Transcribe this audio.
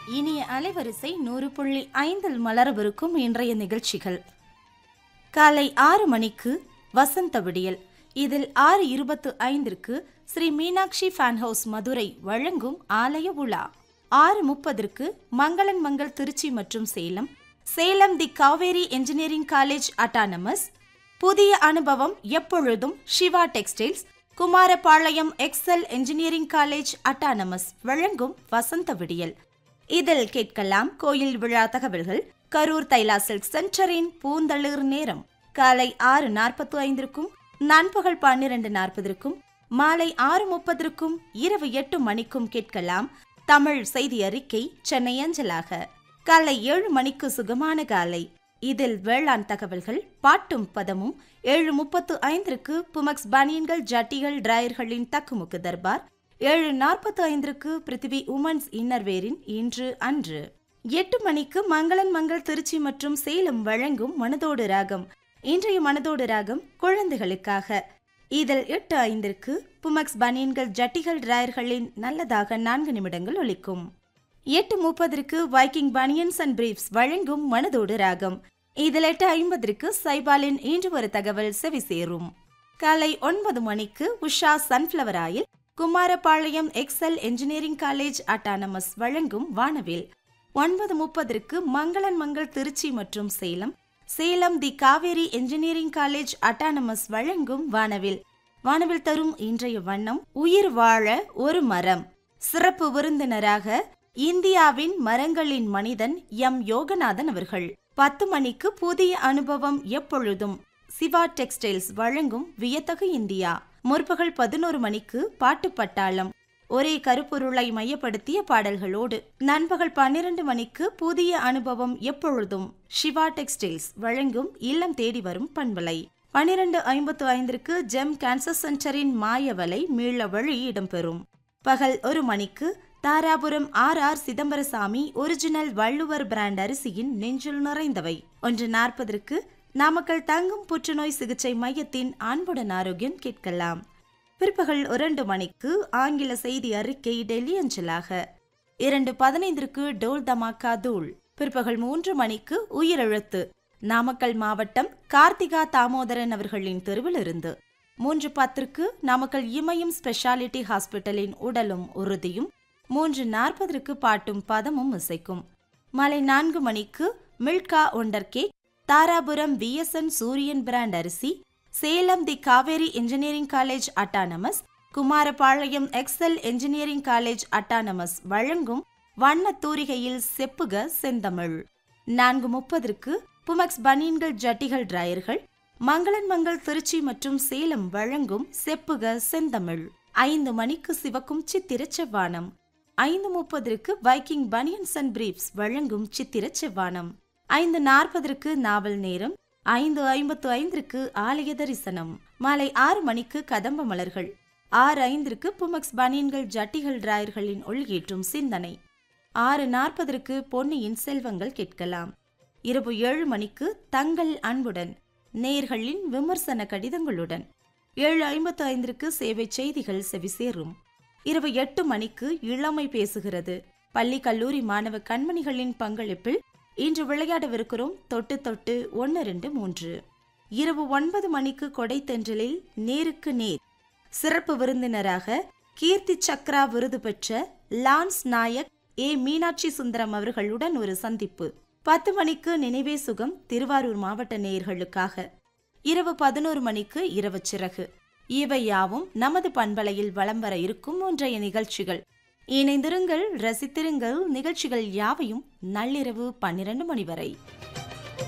இனிய அலைவரிசை நூறு புள்ளி ஐந்தில் மலரவிருக்கும் இன்றைய நிகழ்ச்சிகள் காலை ஆறு மணிக்கு வசந்த விடியல் இதில் ஆறு இருபத்து ஐந்திற்கு ஸ்ரீ மீனாட்சி ஃபேன் ஹவுஸ் மதுரை வழங்கும் ஆலய உலா ஆறு முப்பதற்கு மங்களன் மங்கள் திருச்சி மற்றும் Salem Salem the Kaveri engineering college autonomous புதிய அனுபவம் எப்பொழுதும் Siva textiles Kumarapalayam Excel engineering college autonomous வழங்கும் வசந்த விடியல் இதில் கேட்கலாம் கோயில் விழா தகவல்கள் கரூர் தைலா சில்க் சென்டரின் பூந்தளிர் நேரம் காலை ஆறு நாற்பத்து ஐந்திற்கும் நண்பகல் பன்னிரண்டு நாற்பதற்கும் மாலை ஆறு முப்பதற்கும் இரவு எட்டு மணிக்கும் கேட்கலாம் தமிழ் செய்தி அறிக்கை சென்னை அஞ்சலாக காலை ஏழு மணிக்கு சுகமான காலை இதில் வேளாண் தகவல்கள் பாட்டும் பதமும் ஏழு முப்பத்து ஐந்திற்கு புமக்ஸ் பனியன்கள் ஜட்டிகள் டிராயர்களின் தக்குமுக்கு தர்பார் ஏழு நாற்பத்து ஐந்திற்கு பிருத்திவி உமன்ஸ் இன்னர்வேரின் இன்று அன்று எட்டு மணிக்கு மங்களன் மங்கள் திருச்சி மற்றும் சேலம் வழங்கும் மனதோடு ராகம் இன்றைய மனதோடு ராகம் குழந்தைகளுக்காக இதில் எட்டு ஐந்திற்கு புமக்ஸ் பனியன்கள் ஜட்டிகள் டிராயர்களின் நல்லதாக நான்கு நிமிடங்கள் ஒலிக்கும் எட்டு முப்பதற்கு வைக்கிங் பனியன்ஸ் அண்ட் பிரீப்ஸ் வழங்கும் மனதோடு ராகம் இதில் எட்டு ஐம்பதற்கு சைபாலின் இன்று ஒரு தகவல் செவி சேரும் காலை ஒன்பது மணிக்கு Usha sunflower oil Kumarapalayam Excel engineering college autonomous வழங்கும் வானவில் ஒன்பது முப்பதற்கு மங்களன் மங்கள் திருச்சி மற்றும் Salem Salem the Kaveri engineering college autonomous வழங்கும் வானவில் வானவில் தரும் இன்றைய வண்ணம் உயிர் வாழ ஒரு மரம் சிறப்பு விருந்தினராக இந்தியாவின் மரங்களின் மனிதன் எம் யோகநாதன் அவர்கள் பத்து மணிக்கு புதிய அனுபவம் எப்பொழுதும் சிவா டெக்ஸ்டைல்ஸ் வழங்கும் வியத்தகு இந்தியா முற்பகல் பதினோரு மணிக்கு பாட்டு பட்டாளம் ஒரே கருப்பொருளை மையப்படுத்திய பாடல்களோடு நண்பகல் பன்னிரண்டு மணிக்கு புதிய அனுபவம் எப்பொழுதும் சிவா டெக்ஸ்டைல்ஸ் வழங்கும் இல்லம் தேடி வரும் பண்பலை பன்னிரண்டு ஐம்பத்து ஐந்திற்கு ஜெம் கேன்சர் சென்டரின் மாயவலை மீள வழி இடம்பெறும் பகல் ஒரு மணிக்கு Dharapuram R R Chidambarasamy original Valluvar brand அரிசியின் நெஞ்சில் நிறைந்தவை ஒன்று நாற்பதற்கு நாமக்கல் தங்கும் புற்றுநோய் சிகிச்சை மையத்தின் அன்புடன் ஆரோக்கியம் கேட்கலாம் பிற்பகல் இரண்டு மணிக்கு ஆங்கில செய்தி அறிக்கை டெல்லி அஞ்சலாக இரண்டு பதினைந்திற்கு டோல் தமாக்கா தூள் பிற்பகல் மூன்று மணிக்கு உயிரெழுத்து நாமக்கல் மாவட்டம் கார்த்திகா தாமோதரன் அவர்களின் தெருவில் இருந்து மூன்று பத்திற்கு நாமக்கல் இமயம் ஸ்பெஷாலிட்டி ஹாஸ்பிட்டலின் உடலும் உறுதியும் மூன்று நாற்பதற்கு பாட்டும் பதமும் இசைக்கும் மாலை நான்கு மணிக்கு Milka wonder cake Dharapuram VSN Sooriyan brand அரிசி Salem the Kaveri engineering college autonomous Kumarapalayam Excel engineering college autonomous வழங்கும் வண்ண தூரிகையில் செப்புக செந்தமிழ் நான்கு முப்பதற்கு புமக்ஸ் பனியன்கள் ஜட்டிகள் டிராயர்கள் மங்களன் மங்கள் திருச்சி மற்றும் சேலம் வழங்கும் செப்புக செந்தமிழ் ஐந்து மணிக்கு சிவக்கும் சித்திர செவ்வானம் ஐந்து முப்பதற்கு வைக்கிங் பனியன்ஸ் அண்ட் பிரீப்ஸ் வழங்கும் சித்திர செவ்வானம் ஐந்து நாற்பதற்கு நாவல் நேரம் ஐந்து ஐம்பத்து ஐந்திற்கு ஆலய தரிசனம் மாலை ஆறு மணிக்கு கதம்ப மலர்கள் ஆறு ஐந்திற்கு புமக்ஸ் பனியன்கள் ஜட்டிகள் டிராயர்களின் ஒளியேற்றும் சிந்தனை ஆறு நாற்பதற்கு பொன்னியின் செல்வங்கள் கேட்கலாம் இரவு ஏழு மணிக்கு தங்கள் அன்புடன் நேர்களின் விமர்சன கடிதங்களுடன் ஏழு ஐம்பத்து ஐந்திற்கு சேவை செய்திகள் செவிசேரும் இரவு எட்டு மணிக்கு இளமை பேசுகிறது பள்ளி கல்லூரி மாணவ கண்மணிகளின் பங்களிப்பில் இன்று விளையாடவிருக்கிறோம் தொட்டு தொட்டு ஒன்று ரெண்டு மூன்று இரவு ஒன்பது மணிக்கு கொடை தென்றலில் நேருக்கு நேர் சிறப்பு விருந்தினராக கீர்த்தி சக்ரா விருது பெற்ற லான்ஸ் நாயக் ஏ மீனாட்சி சுந்தரம் அவர்களுடன் ஒரு சந்திப்பு பத்து மணிக்கு நினைவே சுகம் திருவாரூர் மாவட்ட நேயர்களுக்காக இரவு பதினோரு மணிக்கு இரவு சிறகு இவை யாவும் நமது பண்பலையில் வலம் வர இருக்கும் ஒன்றைய நிகழ்ச்சிகள் இணைந்திருங்கள் ரசித்திருங்கள் நிகழ்ச்சிகள் யாவையும் நள்ளிரவு பன்னிரண்டு மணி வரை